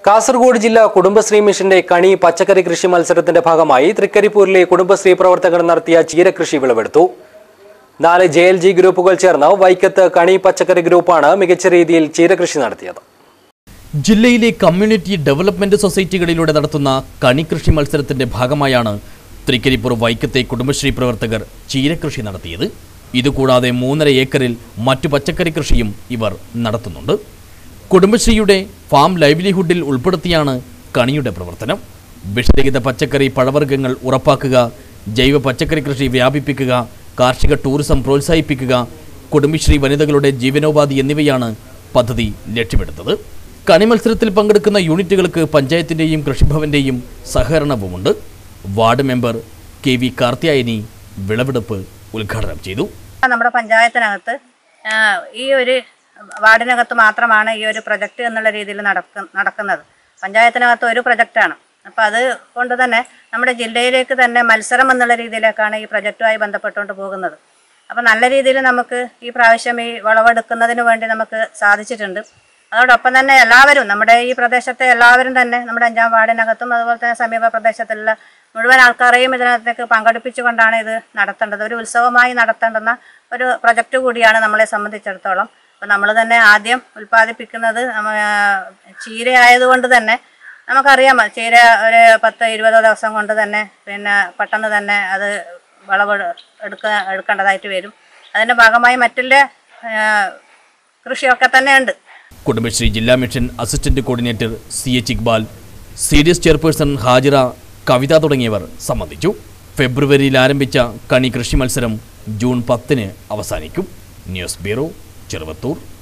കാസർഗോഡ് ജില്ലാ കുടുംബശ്രീ മിഷന്റെ കണി പച്ചക്കറി കൃഷി മത്സരത്തിന്റെ ഭാഗമായി തൃക്കരിപ്പൂരിലെ കുടുംബശ്രീ പ്രവർത്തകർ നടത്തിയ ചീരകൃഷി വിളവെടുത്തു നാല് ജെ എൽ ജി ഗ്രൂപ്പുകൾ ചേർന്ന് വൈക്കത്ത് കണി പച്ചക്കറി ഗ്രൂപ്പാണ് മികച്ച രീതിയിൽ ചീരകൃഷി നടത്തിയത് ജില്ലയിലെ കമ്മ്യൂണിറ്റി ഡെവലപ്മെന്റ് സൊസൈറ്റികളിലൂടെ നടത്തുന്ന കണികൃഷി മത്സരത്തിന്റെ ഭാഗമായാണ് തൃക്കരിപ്പൂർ വൈക്കത്തെ കുടുംബശ്രീ പ്രവർത്തകർ ചീരകൃഷി നടത്തിയത് ഇതുകൂടാതെ മൂന്നര ഏക്കറിൽ മറ്റു പച്ചക്കറി കൃഷിയും ഇവർ നടത്തുന്നുണ്ട് കുടുംബശ്രീയുടെ ഫാം ലൈവ്ലിഹുഡിൽ ഉൾപ്പെടുത്തിയാണ് കണിയുടെ പ്രവർത്തനം വിഷരഹിത പച്ചക്കറി പഴവർഗ്ഗങ്ങൾ ഉറപ്പാക്കുക ജൈവ പച്ചക്കറി കൃഷി വ്യാപിപ്പിക്കുക കാർഷിക ടൂറിസം പ്രോത്സാഹിപ്പിക്കുക കുടുംബശ്രീ വനിതകളുടെ ജീവനോപാധി എന്നിവയാണ് പദ്ധതി ലക്ഷ്യമെടുത്തത് കണി മത്സരത്തിൽ പങ്കെടുക്കുന്ന യൂണിറ്റുകൾക്ക് പഞ്ചായത്തിൻ്റെയും കൃഷിഭവന്റെയും സഹകരണവുമുണ്ട് ward member K V Karthiyayani വിളവെടുപ്പ് ഉദ്ഘാടനം ചെയ്തു നമ്മുടെ പഞ്ചായത്തിനകത്ത് ആ, ഈ ഒരു വാർഡിനകത്ത് മാത്രമാണ് ഈ ഒരു പ്രൊജക്റ്റ് എന്നുള്ള രീതിയിൽ നടക്ക നടക്കുന്നത് പഞ്ചായത്തിനകത്ത് ഒരു പ്രൊജക്റ്റാണ് അപ്പോൾ അത് കൊണ്ട് തന്നെ നമ്മുടെ ജില്ലയിലേക്ക് തന്നെ മത്സരം എന്നുള്ള രീതിയിലേക്കാണ് ഈ പ്രൊജക്റ്റുമായി ബന്ധപ്പെട്ടുകൊണ്ട് പോകുന്നത് അപ്പോൾ നല്ല രീതിയിൽ നമുക്ക് ഈ പ്രാവശ്യം ഈ വിളവെടുക്കുന്നതിന് വേണ്ടി നമുക്ക് സാധിച്ചിട്ടുണ്ട് അതോടൊപ്പം തന്നെ എല്ലാവരും നമ്മുടെ ഈ പ്രദേശത്തെ എല്ലാവരും തന്നെ നമ്മുടെ അഞ്ചാം വാർഡിനകത്തും അതുപോലെ തന്നെ സമീപ പ്രദേശത്തുള്ള മുഴുവൻ ആൾക്കാരെയും ഇതിനകത്തേക്ക് പങ്കെടുപ്പിച്ചുകൊണ്ടാണ് ഇത് നടത്തേണ്ടത് ഒരു ഉത്സവമായി നടത്തേണ്ടുന്ന ഒരു പ്രൊജക്റ്റ് കൂടിയാണ് നമ്മളെ സംബന്ധിച്ചിടത്തോളം അപ്പോൾ നമ്മൾ തന്നെ ആദ്യം ഉൽപ്പാദിപ്പിക്കുന്നത് നമ്മ- ചീര ആയതുകൊണ്ട് തന്നെ നമുക്കറിയാം ചീര ഒരു പത്ത് ഇരുപതോ ദിവസം കൊണ്ട് തന്നെ പിന്നെ പെട്ടെന്ന് തന്നെ അത് വിളവ് എടുക്ക എടുക്കേണ്ടതായിട്ട് വരും അതിൻ്റെ ഭാഗമായി മറ്റുള്ള ആ, കൃഷിയൊക്കെ തന്നെ ഉണ്ട് കുടുംബശ്രീ ജില്ലാ mission assistant coordinator C H Iqbal C D S chairperson Hajira Kavitha തുടങ്ങിയവർ സംബന്ധിച്ചു ഫെബ്രുവരിയിൽ ആരംഭിച്ച കണി കൃഷി മത്സരം ജൂൺ പത്തിന് അവസാനിക്കും ന്യൂസ് ബ്യൂറോ ചെറുവത്തൂർ